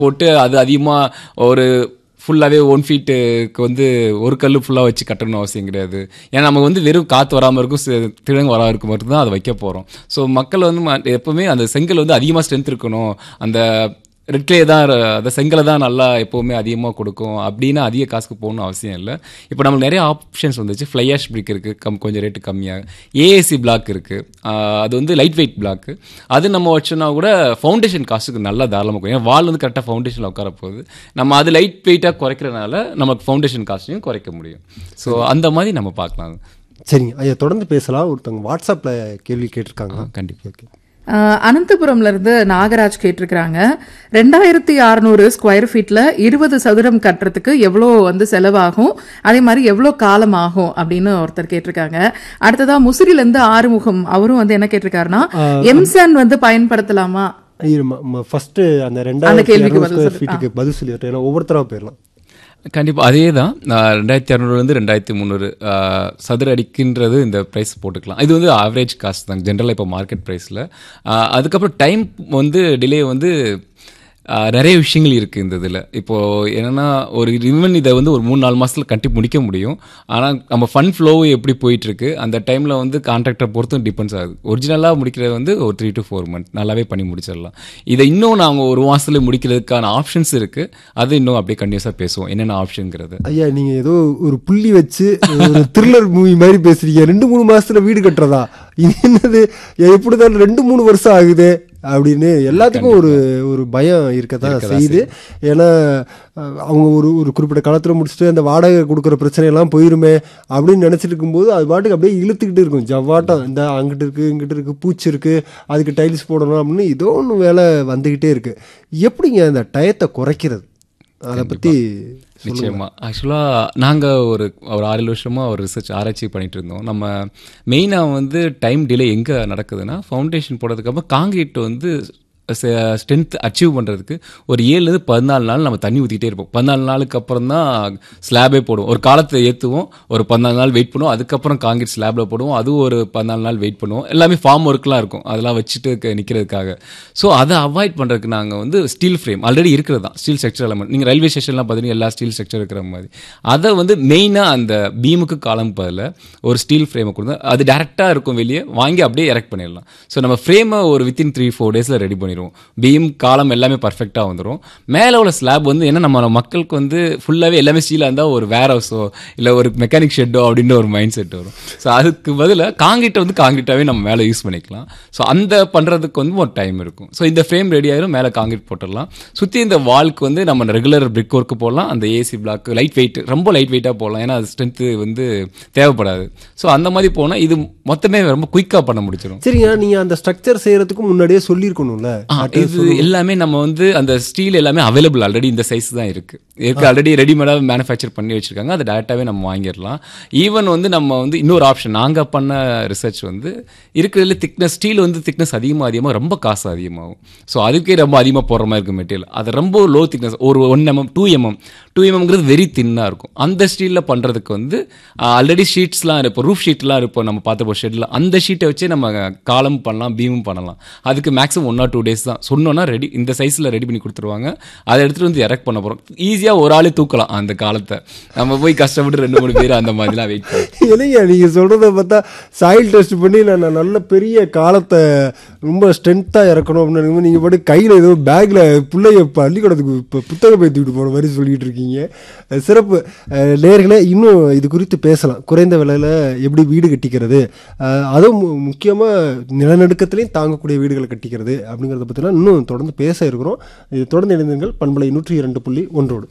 போட்டு அது அதிகமாக ஒரு ஃபுல்லாகவே ஒன் ஃபீட்டுக்கு வந்து ஒரு கல் ஃபுல்லாக வச்சு கட்டணும் அவசியம் கிடையாது ஏன்னா நமக்கு வந்து வெறும் காற்று வராமல் இருக்கும் சி- திடங்க வராமல் இருக்கும் மட்டும்தான் அதை வைக்க போகிறோம் ஸோ மக்கள் வந்து ம- எப்பவுமே அந்த செங்கல் வந்து அதிகமாக ஸ்ட்ரென்த் இருக்கணும் அந்த ரெட்லே தான் ர- அந்த செங்கலை தான் நல்லா எப்போவுமே அதிகமாக கொடுக்கும் அப்படின்னு அதிக காசுக்கு போகணும் அவசியம் இல்லை இப்போ நமக்கு நிறைய ஆப்ஷன்ஸ் வந்துச்சு ஃப்ளையாஷ் பிரிக் இருக்குது கம் கொஞ்சம் ரேட்டு கம்மியாக ஏஏசி பிளாக் இருக்குது அது வந்து லைட் வெயிட் பிளாக்கு அது நம்ம வச்சோன்னா கூட ஃபவுண்டேஷன் காசுக்கு நல்லா தாராளமாக இருக்கும் ஏன்னா வால் வந்து கரெக்டாக ஃபவுண்டேஷனில் உட்கார போகுது நம்ம அது லைட் வெயிட்டாக குறைக்கிறனால நமக்கு ஃபவுண்டேஷன் காஸ்ட்டையும் குறைக்க முடியும் ஸோ அந்த மாதிரி நம்ம பார்க்கலாம் சரிங்க ஐயா தொடர்ந்து பேசலாம் ஒருத்தவங்க வாட்ஸ்அப்பில் கேள்வி கேட்டிருக்காங்க கண்டிப்பாக ஓகே ஆஹ் அனந்தபுரம்ல இருந்து நாகராஜ் கேட்டிருக்கிறாங்க ரெண்டாயிரத்தி அறுநூறு ஸ்கொயர் ஃபீட்ல இருபது சதுரம் கட்டுறதுக்கு எவ்வளோ வந்து செலவாகும் அதே மாதிரி எவ்வளோ காலம் ஆகும் அப்படின்னு ஒருத்தர் கேட்டிருக்காங்க அடுத்ததா முசிறில இருந்து ஆறுமுகம் அவரும் வந்து என்ன கேட்டிருக்காருன்னா எம்சான் வந்து பயன்படுத்தலாமா ஃபர்ஸ்ட் அந்த ரெண்டாயிரத்தி கேள்விக்கு இரநூறு பதில் ஸ்கொயர் சொல்லு. ஃபீட்டுக்கு பதில் சொல்லிடுறேன் ஏன்னா ஒவ்வொருத்தராக போயிடலாம் கண்டிப்பாக அதே தான் ரெண்டாயிரத்தி இரநூறுலேருந்து ரெண்டாயிரத்தி முந்நூறு சதுர அடிக்குன்றது இந்த ப்ரைஸ் போட்டுக்கலாம் இது வந்து ஆவரேஜ் காஸ்ட் தான் ஜென்ரலாக இப்போ மார்க்கெட் ப்ரைஸில் அதுக்கப்புறம் டைம் வந்து டிலே வந்து ஆஹ், நிறைய விஷயங்கள் இருக்குது இந்த இதில் இப்போது என்னென்னா ஒரு ஈவன் இதை வந்து ஒரு மூணு நாலு மாதத்தில் கட்டி முடிக்க முடியும் ஆனால் நம்ம ஃபண்ட் ஃப்ளோவும் எப்படி போயிட்டுருக்கு அந்த டைமில் வந்து கான்ட்ராக்டரை பொறுத்தும் டிபெண்ட்ஸ் ஆகுது ஒரிஜினலாக முடிக்கிறது வந்து ஒரு த்ரீ டு ஃபோர் மந்த் நல்லாவே பண்ணி முடிச்சிடலாம் இதை இன்னும் நாங்கள் ஒரு மாதத்துல முடிக்கிறதுக்கான ஆப்ஷன்ஸ் இருக்குது அது இன்னும் அப்படியே கண்டினியூஸாக பேசுவோம் என்னென்ன ஆப்ஷனுங்கிறது ஐயா நீங்க ஏதோ ஒரு புள்ளி வச்சு ஒரு த்ரில்லர் மூவி மாதிரி பேசுறீங்க ரெண்டு மூணு மாசத்துல வீடு கட்டுறதா இது என்னது எப்படிதான் ரெண்டு மூணு வருஷம் ஆகுது அப்படின்னு எல்லாத்துக்கும் ஒரு ஒரு பயம் இருக்கத்தான் செய்யுது ஏன்னா அஹ், அவங்க ஒரு ஒரு குறிப்பிட்ட காலத்துல முடிச்சுட்டு அந்த வாடகை கொடுக்குற பிரச்சனையெல்லாம் போயிருமே அப்படின்னு நினைச்சிட்டு இருக்கும்போது அது பாட்டுக்கு அப்படியே இழுத்துக்கிட்டு இருக்கும் ஜவ்வாட்டம் இந்த அங்கிட்டு இருக்கு இங்கிட்டு இருக்கு பூச்சி இருக்கு அதுக்கு டைல்ஸ் போடணும் அப்படின்னு ஏதோ ஒன்று வேலை வந்துகிட்டே இருக்கு எப்படிங்க அந்த டயத்தை குறைக்கிறது அதை பத்தி நிச்சயமா ஆக்சுவலாக நாங்கள் ஒரு ஒரு ஆறு ஏழு வருஷமா ஒரு ரிசர்ச் ஆராய்ச்சி பண்ணிட்டு இருந்தோம் நம்ம மெயினாக வந்து டைம் டிலே எங்கே நடக்குதுன்னா ஃபவுண்டேஷன் போடுறதுக்கப்புறம் காங்கிரீட் வந்து ஸ்ட்ரென்த் அச்சீவ் பண்ணுறதுக்கு ஒரு ஏழுலேருந்து பதினாலு நாள் நம்ம தண்ணி ஊற்றிக்கிட்டே இருப்போம் பதினாலு நாளுக்கு அப்புறம் தான் ஸ்லாபே போடுவோம் ஒரு காலத்தை ஏற்றுவோம் ஒரு பதினாலு நாள் வெயிட் பண்ணுவோம் அதுக்கப்புறம் காங்கிரீட் ஸ்லாபில் போடுவோம் அதுவும் ஒரு பதினாலு நாள் வெயிட் பண்ணுவோம் எல்லாமே ஃபார்ம் ஒர்க்லாம் இருக்கும் அதெல்லாம் வச்சுட்டு நிற்கிறதுக்காக ஸோ அதை அவாய்ட் பண்ணுறதுக்கு நாங்கள் வந்து ஸ்டீல் ஃப்ரேம் ஆல்ரெடி இருக்கிறது தான் ஸ்டீல் ஸ்ட்ரக்சர் எலமெண்ட் நீங்கள் ரயில்வே ஸ்டேஷன்லாம் பார்த்தீங்கன்னா எல்லா ஸ்டீல் ஸ்ட்ரக்சர் இருக்கிற மாதிரி அதை வந்து மெயினாக அந்த பீமுக்கு காலம் பதில் ஒரு ஸ்டீல் ஃப்ரேமை கொடுத்து அது டேரெக்டாக இருக்கும் வெளியே வாங்கி அப்படியே எரெக்ட் பண்ணிடலாம் ஸோ நம்ம ஃப்ரேமை ஒரு வித்தின் த்ரீ ஃபோர் டேஸில் ரெடி பண்ணிடுவோம் பீம் காலம் எல்லாமே பர்ஃபெக்டாக வந்துடும் மேலே உள்ள ஸ்லாப் வந்து ஏன்னா நம்ம மக்களுக்கு வந்து ஃபுல்லாகவே எல்லாமே ஸ்டீலாக இருந்தால் ஒரு வேர் ஹவுஸோ இல்லை ஒரு மெக்கானிக் ஷெட்டோ அப்படின்னு ஒரு மைண்ட் செட் வரும் ஸோ அதுக்கு பதிலாக காங்கிரீட்டை வந்து காங்கிரீட்டாகவே நம்ம மேலே யூஸ் பண்ணிக்கலாம் ஸோ அந்த பண்ணுறதுக்கு வந்து ஒரு டைம் இருக்கும் ஸோ இந்த ஃப்ரேம் ரெடி ஆயிரும் மேலே காங்கிரீட் போட்டுடலாம் சுற்றி இந்த வால்க்கு வந்து நம்ம ரெகுலர் பிரிக் ஒர்க்கு போடலாம் அந்த ஏசி பிளாக் லைட் வெயிட் ரொம்ப லைட் வெயிட்டாக போடலாம் ஏன்னா அது ஸ்ட்ரென்த்து வந்து தேவைப்படாது ஸோ அந்த மாதிரி போனால் இது மொத்தமே ரொம்ப குயிக்காக பண்ண முடிச்சிடும் சரிங்க நீங்க அந்த ஸ்ட்ரக்சர் செய்யறதுக்கு முன்னாடியே சொல்லியிருக்கணும்ல ஆ, இது எல்லாமே நம்ம வந்து அந்த ஸ்டீல் எல்லாமே அவைலபிள் ஆல்ரெடி இந்த சைஸ் தான் இருக்கு இருக்கு ஆல்ரெடி ரெடிமேடாக மேனுஃபேக்சர் பண்ணி வச்சிருக்காங்க அதை டேரெக்டாகவே நம்ம வாங்கிடலாம் ஈவன் வந்து நம்ம வந்து இன்னொரு ஆப்ஷன் நாங்கள் பண்ண ரிசர்ச் வந்து இருக்கிறதுல திக்னஸ் ஸ்டீல் வந்து திக்னஸ் அதிகமாக அதிகமாக ரொம்ப காசு அதிகமாகும் ஸோ அதுக்கே ரொம்ப அதிகமாக போடுற மாதிரி இருக்கும் மெட்டீரியல் அது ரொம்ப லோ திக்னஸ் ஒரு one MM two MM two எம்எம்ங்கிறது வெரி தின்னாக இருக்கும் அந்த ஸ்டீலில் பண்ணுறதுக்கு வந்து ஆல்ரெடி ஷீட்ஸ்லாம் இருப்போம் ரூஃப் ஷீட்லாம் இருப்போம் நம்ம பார்த்துப்போம் ஷெட்டில் அந்த ஷீட்டை வச்சே நம்ம காலம் பண்ணலாம் பீமும் பண்ணலாம் அதுக்கு maximum one or two days தான் சொன்னோன்னா ரெடி இந்த சைஸில் ரெடி பண்ணி கொடுத்துருவாங்க அதை எடுத்துகிட்டு வந்து எரெக்ட் பண்ண போகிறோம் ஈஸியாக ஒரு ஆளே தூக்கலாம் அந்த காலத்தை நம்ம போய் கஷ்டப்பட்டு ரெண்டு மூணு பேர் அந்த மாதிரிலாம் வெயிட் பண்ணி இல்லைங்க நீங்க சொல்றத பார்த்தா சாயில் டெஸ்ட் பண்ணி நான் நான் நல்ல பெரிய காலத்தை ரொம்ப ஸ்ட்ரென்த்தா இறக்கணும் அப்படின்னு நினைக்கும்போது நீங்க பாட்டு கையில ஏதோ பேக்ல பிள்ளைய பள்ளிக்கூடத்துக்கு இப்போ புத்தகம் பேத்திக்கிட்டு போற மாதிரி சொல்லிட்டு இருக்கீங்க அஹ் சிறப்பு அஹ் நேயர்களே இன்னும் இது குறித்து பேசலாம் குறைந்த விலையில எப்படி வீடு கட்டிக்கிறது அஹ் அதுவும் மு- முக்கியமா நிலநடுக்கத்திலையும் தாங்கக்கூடிய வீடுகளை கட்டிக்கிறது அப்படிங்கிறத பற்றிலாம் இன்னும் தொடர்ந்து பேச இருக்கிறோம் இது தொடர்ந்து இணைந்தீர்கள் பண்பலை நூற்றி இரண்டு புள்ளி ஒன்றோடு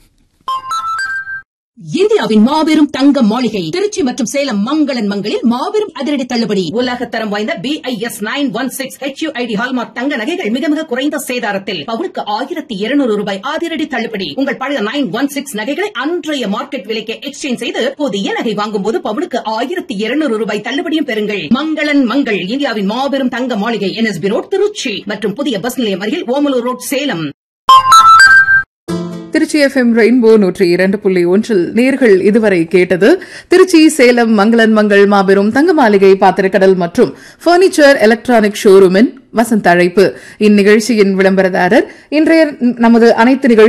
இந்தியாவின் மாபெரும் தங்க மாளிகை திருச்சி மற்றும் சேலம் மங்களன் மங்களில் மாபெரும் அதிரடி தள்ளுபடி உலக தரம் வாய்ந்த B I S nine one six H ID hallmark தங்க நகைகள் மிக மிக குறைந்த சேதாரத்தில் பவுனுக்கு ஆயிரத்தி இருநூறு ரூபாய் அதிரடி தள்ளுபடி உங்கள் பழைய நைன் ஒன் சிக்ஸ் நகைகளை அன்றைய மார்க்கெட் விலைக்கு எக்ஸ்சேஞ்ச் செய்து புதிய நகை வாங்கும் போது பவுனுக்கு ஆயிரத்தி இருநூறு ரூபாய் தள்ளுபடியும் பெறுங்கள் மங்களன் மங்கள் இந்தியாவின் மாபெரும் தங்க மாளிகை என்எஸ்பி ரோட் திருச்சி மற்றும் புதிய பஸ் நிலையம் அருகில் Omalur road Salem Trichy FM Rainbow நூற்றி இரண்டு புள்ளி ஒன்றில் நேர்கள் இதுவரை கேட்டது திருச்சி சேலம் மங்களன் மங்கள் மாபெரும் தங்க மாளிகை பாத்திரக்கடல் மற்றும் பர்னிச்சர் எலக்ட்ரானிக் ஷோரூமின் வசந்த அழைப்பு இந்நிகழ்ச்சியின் விளம்பரதாரர் இன்றைய நமது அனைத்து நிகழ்ச்சி